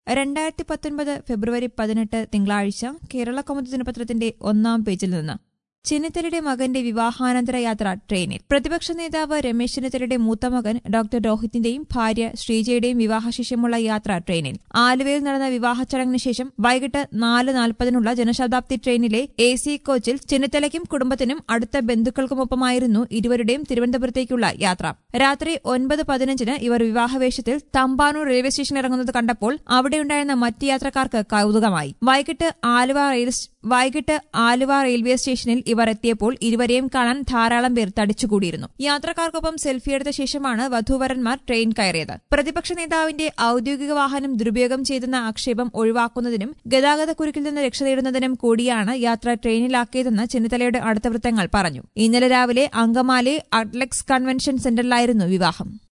രണ്ടായിരത്തി പത്തൊൻപത് ഫെബ്രുവരി പതിനെട്ട് തിങ്കളാഴ്ച കേരള കൗമുദി ദിനപത്രത്തിന്റെ ഒന്നാം പേജിൽ നിന്ന് ചെന്നിത്തലയുടെ മകന്റെ വിവാഹാനന്തര യാത്ര ട്രെയിനിൽ പ്രതിപക്ഷ നേതാവ് രമേശ് ചെന്നിത്തലയുടെ മൂത്ത മകൻ ഡോക്ടർ രോഹിത്തിന്റെയും ഭാര്യ ശ്രീജയുടെയും വിവാഹശേഷമുള്ള യാത്ര ട്രെയിനിൽ ആലുവയിൽ നടന്ന വിവാഹ ചടങ്ങിന് ശേഷം വൈകിട്ട് നാല് നാൽപ്പതിനുള്ള ജനശതാബ്ദി ട്രെയിനിലെ എ സി കോച്ചിൽ ചെന്നിത്തലയ്ക്കും കുടുംബത്തിനും അടുത്ത ബന്ധുക്കൾക്കുമൊപ്പമായിരുന്നു ഇരുവരുടെയും തിരുവനന്തപുരത്തേക്കുള്ള യാത്ര രാത്രി ഒൻപത് പതിനഞ്ചിന് ഇവർ വിവാഹവേഷത്തിൽ തമ്പാനൂർ റെയിൽവേ സ്റ്റേഷനിൽ ഇറങ്ങുന്നത് കണ്ടപ്പോൾ അവിടെയുണ്ടായിരുന്ന മറ്റ് യാത്രക്കാർക്ക് കൌതുകമായി വൈകിട്ട് ആലുവ റെയിൽ വൈകിട്ട് ആലുവ റെയിൽവേ സ്റ്റേഷനിൽ ഇവർ എത്തിയപ്പോൾ ഇരുവരെയും കാണാൻ ധാരാളം പേർ തടിച്ചുകൂടിയിരുന്നു യാത്രക്കാർക്കൊപ്പം സെൽഫിയെടുത്ത ശേഷമാണ് വധൂവരന്മാർ ട്രെയിൻ കയറിയത് പ്രതിപക്ഷ നേതാവിന്റെ ഔദ്യോഗിക വാഹനം ദുരുപയോഗം ചെയ്തെന്ന ആക്ഷേപം ഒഴിവാക്കുന്നതിനും ഗതാഗത കുരുക്കിൽ നിന്ന് രക്ഷ നേടുന്നതിനും കൂടിയാണ് യാത്ര ട്രെയിനിലാക്കിയതെന്ന് ചെന്നിത്തലയുടെ അടുത്ത വൃത്തങ്ങൾ പറഞ്ഞു ഇന്നലെ രാവിലെ അങ്കമാലി അഡ്ലക്സ് കൺവെൻഷൻ സെന്ററിലായിരുന്നു വിവാഹം